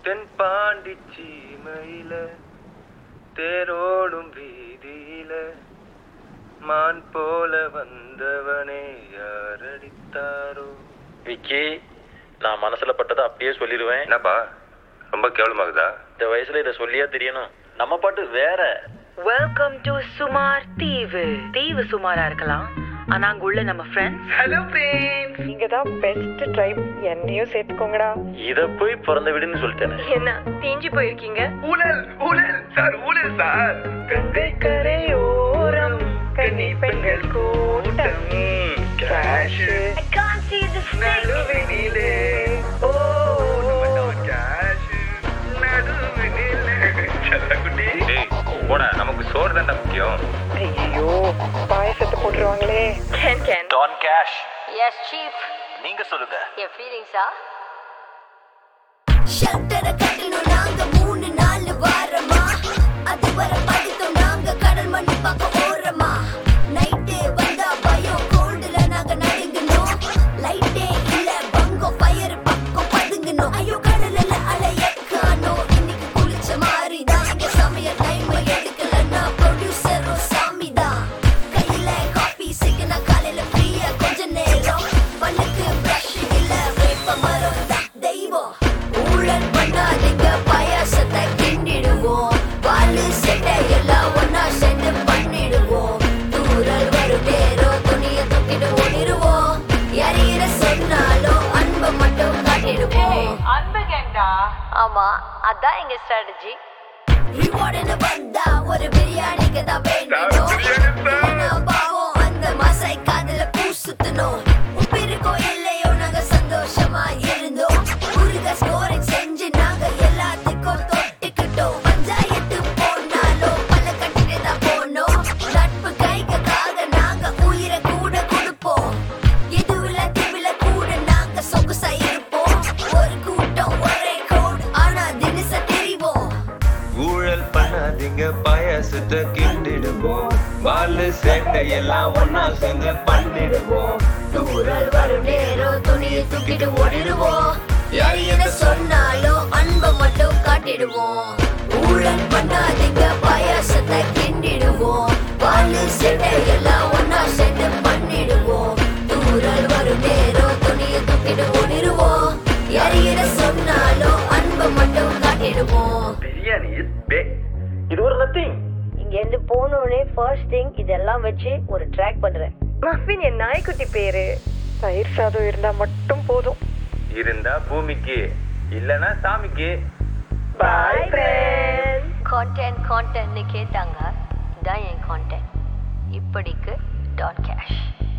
தென் பாண்டி சீமையில தேரோடும் வீதியில மான் போல வந்தவனே யாரடித்தாரோ விக்கி நான் மனசுல பட்டதை அப்படியே சொல்லிடுவேன் என்னப்பா ரொம்ப கேவலமாகுதா இந்த வயசுல இதை சொல்லியா தெரியணும் நம்ம பாட்டு வேற வெல்கம் டு சுமார் தீவு தீவு சுமாரா இருக்கலாம் ஆனா அங்க உள்ள நம்ம ஃப்ரெண்ட்ஸ் ஹலோ ஃப்ரெண்ட்ஸ் நீங்க தான் பெஸ்ட் ட்ரைப் என்னையும் சேர்த்துக்கோங்கடா இத போய் பிறந்த வீடுன்னு சொல்லிட்டேனே என்ன தீஞ்சு போயிருக்கீங்க ஊழல் ஊழல் சார் ஊழல் சார் கங்கை கரையோரம் கன்னி பெண்கள் கூட்டம் கேஷ் நடுவினிலே ஓ டேய் போடா நமக்கு சோறு தான்டா முக்கியம் ஐயோ பாயசத்தை போட்டுருவாங்களே கேன் கேன் டான் கேஷ் எஸ் சீஃப் நீங்க சொல்லுங்க என் ஃபீலிங்ஸா ஷட்டரை கட்டணும் நாங்க மூணு நாலு வாரமா அதுவரை படித்தோம் நாங்க கடல் மண்ணு பக்கம் ஓரமா நைட்டே வந்தா பயம் கோல்டுல நாங்க நடுங்கணும் லைட்டே இல்ல பங்கம் ஃபயர் பக்கம் பதுங்கணும் ஐயோ கடல்ல அலைய காணோம் இன்னைக்கு குளிச்ச மாதிரி தான் இங்க சமையல் டைம் எடுக்கலன்னா ப்ரொடியூசரும் சாமி தான் கையில காபி சிக்கன காலையில ஃப்ரீயா கொஞ்ச நேரம் பல்லுக்கு பிரஷ் இல்ல வேப்ப மரம் தான் தெய்வம் ஊழல் பண்ணாதீங்க பாயாசத்தை கிண்டிடுவோம் பாலு செட்டை எல்லாம் ஒன்னா சேர்ந்து பண்ணிடுவோம் தூரல் வரும் நேரம் துணியை தூக்கிட்டு ஓடிடுவோம் எறிகிற சொன்னாலும் அன்பை மட்டும் காட்டிடுவோம் ஆமா அதான் எங்க ஸ்ட்ராட்டஜி ரிவார்டுன்னு வந்தா ஒரு பிரியாணிக்கு தான் வேண்டிடும் இல்லைன்னா பாவம் அந்த மாசை காதுல பூ சுத்தணும் உப்பிருக்கோ இல்லையோ நாங்க சந்தோஷமா இருந்தோம் முருக ஸ்கோரிங் செஞ்சு நாங்க எல்லாத்துக்கும் தொட்டுக்கிட்டோம் பஞ்சாயத்து போனாலும் பல கட்டிட்டு தான் போனோம் நட்பு கைக்காக நாங்க உயிரை கூட கொடுப்போம் எதுவுல திவில கூட நாங்க சொகுசா இருப்போம் ஒரு கூட்டம் ஒரே கோட் ஆனா தினச தெரிவோம் ஊழல் பண்ணாதீங்க பாயாசத்தை கிண்டிடுவோம் பாலு சேட்டை எல்லாம் ஒன்னா சேர்ந்து பண்ணிடுவோம் தூரல் வரும் நேரம் துணியை தூக்கிட்டு ஓடிடுவோம் யார் என்ன சொன்னாலும் அன்பை மட்டும் காட்டிடுவோம் ஊழல் பண்ணாதீங்க பாயாசத்தை கிண்டிடுவோம் பாலு செட்டை எல்லாம் ஒன்னா சேர்ந்து பண்ணிடுவோம் தூரல் வரும் நேரம் துணியை தூக்கிட்டு ஓடிடுவோம் யார் என்ன சொன்னாலும் அன்பை மட்டும் காட்டிடுவோம் பிரியாணி இஸ் பே இது ஒரு நத்திங் இங்க இருந்து போனோடனே ஃபர்ஸ்ட் திங் இதெல்லாம் வச்சு ஒரு ட்ராக் பண்றேன் மஃபின் என் நாய்க்குட்டி பேரு தயிர் சாதம் இருந்தா மட்டும் போதும் இருந்தா பூமிக்கு இல்லனா சாமிக்கு பாய் ஃப்ரெண்ட்ஸ் கான்டென்ட் கான்டென்ட்னு கேட்டாங்க இதான் என் கான்டென்ட் இப்படிக்கு டாட் கேஷ்